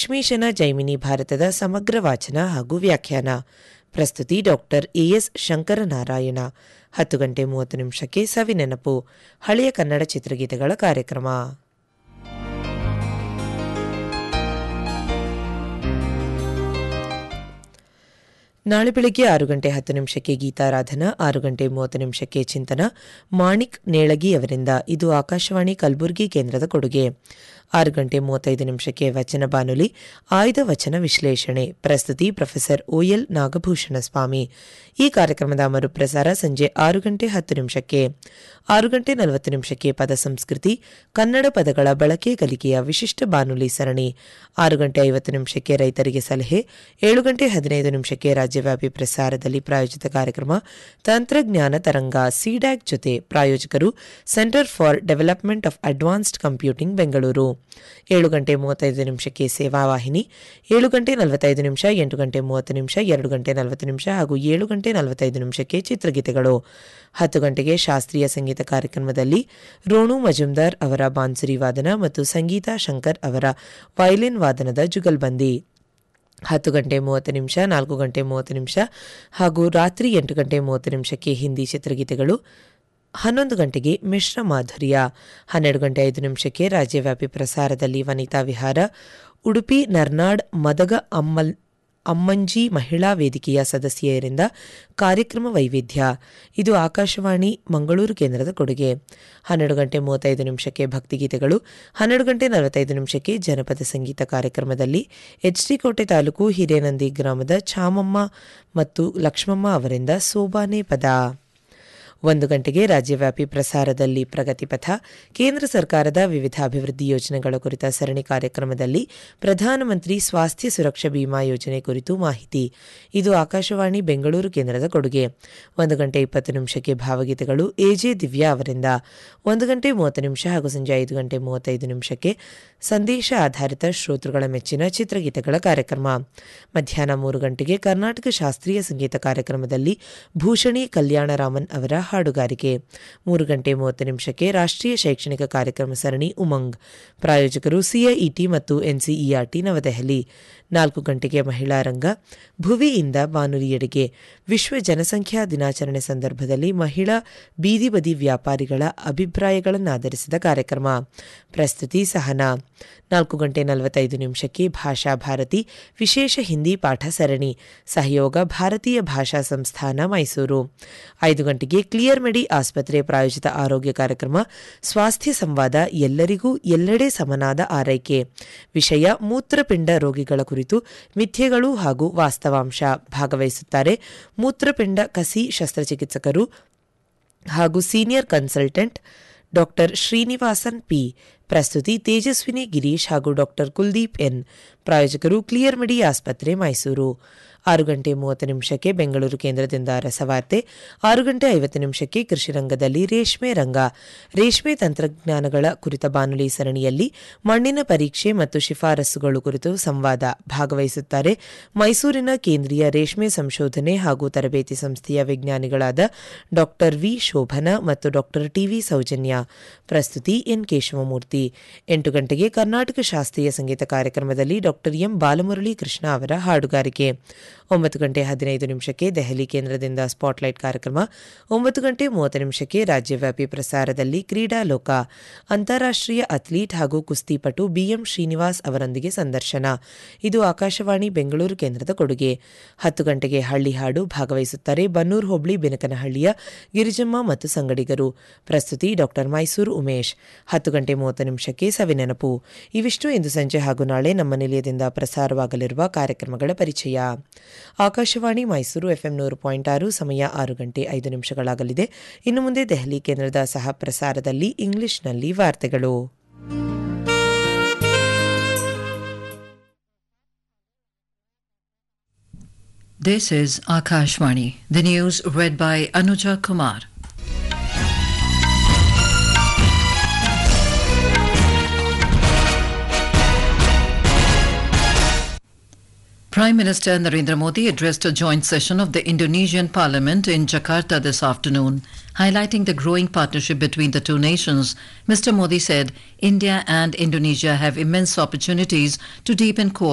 ಲಕ್ಷ್ಮೀಶನ ಜೈಮಿನಿ ಭಾರತದ ಸಮಗ್ರ ವಾಚನ ಹಾಗೂ ವ್ಯಾಖ್ಯಾನ ಪ್ರಸ್ತುತಿ ಡಾಕ್ಟರ್ ಎಎಸ್ ಶಂಕರನಾರಾಯಣ ಹತ್ತು ಗಂಟೆ ಮೂವತ್ತು ನಿಮಿಷಕ್ಕೆ ಸವಿನೆನಪು ಹಳೆಯ ಕನ್ನಡ ಚಿತ್ರಗೀತೆಗಳ ಕಾರ್ಯಕ್ರಮ ನಾಳೆ ಬೆಳಗ್ಗೆ ಆರು ಗಂಟೆ ಹತ್ತು ನಿಮಿಷಕ್ಕೆ ಗೀತಾರಾಧನಾ ಆರು ಗಂಟೆ ಮೂವತ್ತು ನಿಮಿಷಕ್ಕೆ ಚಿಂತನ ಮಾಣಿಕ್ ನೇಳಗಿ ಅವರಿಂದ ಇದು ಆಕಾಶವಾಣಿ ಕಲಬುರಗಿ ಕೇಂದ್ರದ ಕೊಡುಗೆ ಆರು ಗಂಟೆ ಮೂವತ್ತೈದು ನಿಮಿಷಕ್ಕೆ ವಚನ ಬಾನುಲಿ ಆಯ್ದ ವಚನ ವಿಶ್ಲೇಷಣೆ ಪ್ರಸ್ತುತಿ ಪ್ರೊಫೆಸರ್ ಓಎಲ್ ನಾಗಭೂಷಣ ಸ್ವಾಮಿ ಈ ಕಾರ್ಯಕ್ರಮದ ಮರುಪ್ರಸಾರ ಸಂಜೆ ಆರು ಗಂಟೆ ಹತ್ತು ನಿಮಿಷಕ್ಕೆ ಆರು ಗಂಟೆ ನಲವತ್ತು ನಿಮಿಷಕ್ಕೆ ಪದ ಸಂಸ್ಕೃತಿ ಕನ್ನಡ ಪದಗಳ ಬಳಕೆ ಕಲಿಕೆಯ ವಿಶಿಷ್ಟ ಬಾನುಲಿ ಸರಣಿ ಆರು ಗಂಟೆ ಐವತ್ತು ನಿಮಿಷಕ್ಕೆ ರೈತರಿಗೆ ಸಲಹೆ ಏಳು ಗಂಟೆ ಹದಿನೈದು ನಿಮಿಷಕ್ಕೆ ರಾಜ್ಯವ್ಯಾಪಿ ಪ್ರಸಾರದಲ್ಲಿ ಪ್ರಾಯೋಜಿತ ಕಾರ್ಯಕ್ರಮ ತಂತ್ರಜ್ಞಾನ ತರಂಗ ಸಿಡ್ಯಾಕ್ ಜೊತೆ ಪ್ರಾಯೋಜಕರು centre for development of advanced computing Bengaluru ಏಳು ಗಂಟೆ ಮೂವತ್ತೈದು ನಿಮಿಷಕ್ಕೆ ಸೇವಾವಾಹಿನಿ ಏಳು ಗಂಟೆ ನಲವತ್ತೈದು ನಿಮಿಷ ಎಂಟು ಗಂಟೆ ಮೂವತ್ತು ನಿಮಿಷ ಎರಡು ಗಂಟೆ ನಲವತ್ತು ನಿಮಿಷ ಹಾಗೂ ಏಳು ಗಂಟೆ ನಲವತ್ತೈದು ನಿಮಿಷಕ್ಕೆ ಚಿತ್ರಗೀತೆಗಳು ಹತ್ತು ಗಂಟೆಗೆ ಶಾಸ್ತ್ರೀಯ ಸಂಗೀತ ಕಾರ್ಯಕ್ರಮದಲ್ಲಿ ರೋಣು ಮಜುಮ್ದಾರ್ ಅವರ ಬಾನ್ಸುರಿ ವಾದನ ಮತ್ತು ಸಂಗೀತಾ ಶಂಕರ್ ಅವರ ವಯಲಿನ್ ವಾದನದ ಜುಗಲ್ಬಂದಿ ಹತ್ತು ಗಂಟೆ ಮೂವತ್ತು ನಿಮಿಷ ನಾಲ್ಕು ಗಂಟೆ ಮೂವತ್ತು ನಿಮಿಷ ಹಾಗೂ ರಾತ್ರಿ ಎಂಟು ಗಂಟೆ ಮೂವತ್ತು ನಿಮಿಷಕ್ಕೆ ಹಿಂದಿ ಚಿತ್ರಗೀತೆಗಳು ಹನ್ನೊಂದು ಗಂಟೆಗೆ ಮಿಶ್ರ ಮಾಧುರ್ಯ ಹನ್ನೆರಡು ಗಂಟೆ ಐದು ನಿಮಿಷಕ್ಕೆ ರಾಜ್ಯವ್ಯಾಪಿ ಪ್ರಸಾರದಲ್ಲಿ ವನಿತಾ ವಿಹಾರ ಉಡುಪಿ ನರ್ನಾಡ್ ಮದಗ ಅಮ್ಮಲ್ ಅಮ್ಮಂಜಿ ಮಹಿಳಾ ವೇದಿಕೆಯ ಸದಸ್ಯರಿಂದ ಕಾರ್ಯಕ್ರಮ ವೈವಿಧ್ಯ ಇದು ಆಕಾಶವಾಣಿ ಮಂಗಳೂರು ಕೇಂದ್ರದ ಕೊಡುಗೆ ಹನ್ನೆರಡು ಗಂಟೆ ಮೂವತ್ತೈದು ನಿಮಿಷಕ್ಕೆ ಭಕ್ತಿಗೀತೆಗಳು ಹನ್ನೆರಡು ಗಂಟೆ ನಲವತ್ತೈದು ನಿಮಿಷಕ್ಕೆ ಜನಪದ ಸಂಗೀತ ಕಾರ್ಯಕ್ರಮದಲ್ಲಿ ಎಚ್ ಡಿ ಕೋಟೆ ತಾಲೂಕು ಹಿರೇನಂದಿ ಗ್ರಾಮದ ಚಾಮಮ್ಮ ಮತ್ತು ಲಕ್ಷ್ಮಮ್ಮ ಅವರಿಂದ ಸೋಬಾನೆ ಪದ ಒಂದು ಗಂಟೆಗೆ ರಾಜ್ಯವ್ಯಾಪಿ ಪ್ರಸಾರದಲ್ಲಿ ಪ್ರಗತಿಪಥ ಕೇಂದ್ರ ಸರ್ಕಾರದ ವಿವಿಧ ಅಭಿವೃದ್ಧಿ ಯೋಜನೆಗಳ ಕುರಿತ ಸರಣಿ ಕಾರ್ಯಕ್ರಮದಲ್ಲಿ ಪ್ರಧಾನಮಂತ್ರಿ ಸ್ವಾಸ್ಥ್ಯ ಸುರಕ್ಷಾ ಬಿಮಾ ಯೋಜನೆ ಕುರಿತು ಮಾಹಿತಿ ಇದು ಆಕಾಶವಾಣಿ ಬೆಂಗಳೂರು ಕೇಂದ್ರದ ಕೊಡುಗೆ ಒಂದು ಗಂಟೆ ಇಪ್ಪತ್ತು ನಿಮಿಷಕ್ಕೆ ಭಾವಗೀತೆಗಳು ಎಜೆ ದಿವ್ಯಾ ಅವರಿಂದ ಒಂದು ಗಂಟೆ ಮೂವತ್ತು ನಿಮಿಷ ಹಾಗೂ ಸಂಜೆ ಐದು ಗಂಟೆ ಮೂವತ್ತೈದು ನಿಮಿಷಕ್ಕೆ ಸಂದೇಶ ಆಧಾರಿತ ಶ್ರೋತೃಗಳ ಮೆಚ್ಚಿನ ಚಿತ್ರಗೀತೆಗಳ ಕಾರ್ಯಕ್ರಮ ಮಧ್ಯಾಹ್ನ ಮೂರು ಗಂಟೆಗೆ ಕರ್ನಾಟಕ ಶಾಸ್ತ್ರೀಯ ಸಂಗೀತ ಕಾರ್ಯಕ್ರಮದಲ್ಲಿ ಭೂಷಣಿ ಕಲ್ಯಾಣರಾಮನ್ ಅವರ ಹಾಡುಗಾರಿಕೆ ಮೂರು ಗಂಟೆ ಮೂವತ್ತು ನಿಮಿಷಕ್ಕೆ ರಾಷ್ಟ್ರೀಯ ಶೈಕ್ಷಣಿಕ ಕಾರ್ಯಕ್ರಮ ಸರಣಿ ಉಮಂಗ್ ಪ್ರಾಯೋಜಕರು ಸಿಐಇಟಿ ಮತ್ತು ಎನ್ಸಿಇಆರ್ಟಿ ನವದೆಹಲಿ ನಾಲ್ಕು ಗಂಟೆಗೆ ಮಹಿಳಾ ರಂಗ ಭುವಿಯಿಂದ ಬಾನುಲಿಯೆಡೆಗೆ ವಿಶ್ವ ಜನಸಂಖ್ಯಾ ದಿನಾಚರಣೆ ಸಂದರ್ಭದಲ್ಲಿ ಮಹಿಳಾ ಬೀದಿ ಬದಿ ವ್ಯಾಪಾರಿಗಳ ಅಭಿಪ್ರಾಯಗಳನ್ನಾಧರಿಸಿದ ಕಾರ್ಯಕ್ರಮ ಪ್ರಸ್ತುತಿ ಸಹನಾ ನಾಲ್ಕು ಗಂಟೆ ನಲವತ್ತೈದು ನಿಮಿಷಕ್ಕೆ ಭಾಷಾ ಭಾರತಿ ವಿಶೇಷ ಹಿಂದಿ ಪಾಠ ಸರಣಿ ಸಹಯೋಗ ಭಾರತೀಯ ಭಾಷಾ ಸಂಸ್ಥಾನ ಮೈಸೂರು ಐದು ಗಂಟೆಗೆ ಕ್ಲಿಯರ್ ಮೆಡಿ ಆಸ್ಪತ್ರೆ ಪ್ರಾಯೋಜಿತ ಆರೋಗ್ಯ ಕಾರ್ಯಕ್ರಮ ಸ್ವಾಸ್ಥ್ಯ ಸಂವಾದ ಎಲ್ಲರಿಗೂ ಎಲ್ಲೆಡೆ ಸಮನಾದ ಆರೈಕೆ ವಿಷಯ ಮೂತ್ರಪಿಂಡ ರೋಗಿಗಳ ಕುರಿತು ಮಿಥ್ಯೆಗಳು ಹಾಗೂ ವಾಸ್ತವಾಂಶ ಭಾಗವಹಿಸುತ್ತಾರೆ ಮೂತ್ರಪಿಂಡ ಕಸಿ ಶಸ್ತ್ರಚಿಕಿತ್ಸಕರು ಹಾಗೂ senior consultant doctor Srinivasan P ಪ್ರಸ್ತುತಿ ತೇಜಸ್ವಿನಿ ಗಿರೀಶ್ ಹಾಗೂ ಡಾಕ್ಟರ್ ಕುಲ್ದೀಪ್ ಎನ್ ಪ್ರಾಯೋಜಕರು ಕ್ಲಿಯರ್ ಮೆಡಿ ಆಸ್ಪತ್ರೆ ಮೈಸೂರು ಆರು ಗಂಟೆ ಮೂವತ್ತು ನಿಮಿಷಕ್ಕೆ ಬೆಂಗಳೂರು ಕೇಂದ್ರದಿಂದ ರಸವಾರ್ತೆ ಆರು ಗಂಟೆ ಐವತ್ತು ನಿಮಿಷಕ್ಕೆ ಕೃಷಿ ರಂಗದಲ್ಲಿ ರೇಷ್ಮೆ ರಂಗ ರೇಷ್ಮೆ ತಂತ್ರಜ್ಞಾನಗಳ ಕುರಿತ ಬಾನುಲಿ ಸರಣಿಯಲ್ಲಿ ಮಣ್ಣಿನ ಪರೀಕ್ಷೆ ಮತ್ತು ಶಿಫಾರಸುಗಳು ಕುರಿತು ಸಂವಾದ ಭಾಗವಹಿಸುತ್ತಾರೆ ಮೈಸೂರಿನ ಕೇಂದ್ರೀಯ ರೇಷ್ಮೆ ಸಂಶೋಧನೆ ಹಾಗೂ ತರಬೇತಿ ಸಂಸ್ಥೆಯ ವಿಜ್ಞಾನಿಗಳಾದ ಡಾಕ್ಟರ್ ವಿ ಶೋಭನಾ ಮತ್ತು ಡಾಕ್ಟರ್ ಟಿವಿ ಸೌಜನ್ಯ ಪ್ರಸ್ತುತಿ ಎನ್ ಕೇಶವಮೂರ್ತಿ ಎಂಟು ಗಂಟೆಗೆ ಕರ್ನಾಟಕ ಶಾಸ್ತ್ರೀಯ ಸಂಗೀತ ಕಾರ್ಯಕ್ರಮದಲ್ಲಿ ಡಾಕ್ಟರ್ ಎಂ ಬಾಲಮುರಳಿ ಕೃಷ್ಣ ಅವರ ಹಾಡುಗಾರಿಕೆ ಒಂಬತ್ತು ಗಂಟೆ ಹದಿನೈದು ನಿಮಿಷಕ್ಕೆ ದೆಹಲಿ ಕೇಂದ್ರದಿಂದ ಸ್ಪಾಟ್ಲೈಟ್ ಕಾರ್ಯಕ್ರಮ ಒಂಬತ್ತು ಗಂಟೆ ಮೂವತ್ತು ನಿಮಿಷಕ್ಕೆ ರಾಜ್ಯವ್ಯಾಪಿ ಪ್ರಸಾರದಲ್ಲಿ ಕ್ರೀಡಾ ಲೋಕ ಅಂತಾರಾಷ್ಟ್ರೀಯ ಅಥ್ಲೀಟ್ ಹಾಗೂ ಕುಸ್ತಿಪಟು ಬಿಎಂ ಶ್ರೀನಿವಾಸ್ ಅವರೊಂದಿಗೆ ಸಂದರ್ಶನ ಇದು ಆಕಾಶವಾಣಿ ಬೆಂಗಳೂರು ಕೇಂದ್ರದ ಕೊಡುಗೆ ಹತ್ತು ಗಂಟೆಗೆ ಹಳ್ಳಿ ಹಾಡು ಭಾಗವಹಿಸುತ್ತಾರೆ ಬನ್ನೂರು ಹೋಬಳಿ ಬೆನಕನಹಳ್ಳಿಯ ಗಿರಿಜಮ್ಮ ಮತ್ತು ಸಂಗಡಿಗರು ಪ್ರಸ್ತುತಿ ಡಾಕ್ಟರ್ ಮೈಸೂರು ಉಮೇಶ್ ಹತ್ತು ಗಂಟೆ ಮೂವತ್ತು ನಿಮಿಷಕ್ಕೆ ಸವಿನೆನಪು ಇವಿಷ್ಟು ಇಂದು ಸಂಜೆ ಹಾಗೂ ನಾಳೆ ನಮ್ಮ ನಿಲಯದಿಂದ ಪ್ರಸಾರವಾಗಲಿರುವ ಕಾರ್ಯಕ್ರಮಗಳ ಪರಿಚಯ ಆಕಾಶವಾಣಿ ಮೈಸೂರು ಎಫ್ಎಂ ನೂರು ಪಾಯಿಂಟ್ ಆರು ಸಮಯ ಆರು ಗಂಟೆ ಐದು ನಿಮಿಷಗಳಾಗಲಿದೆ ಇನ್ನು ಮುಂದೆ ದೆಹಲಿ ಕೇಂದ್ರದ ಸಹ ಪ್ರಸಾರದಲ್ಲಿ ಇಂಗ್ಲಿಷ್ನಲ್ಲಿ ವಾರ್ತೆಗಳು This is Akashvani. The news read by Anuja Kumar. Prime Minister Narendra Modi addressed a joint session of the Indonesian Parliament in Jakarta this afternoon. Highlighting the growing partnership between the two nations, Mr. Modi said India and Indonesia have immense opportunities to deepen cooperation.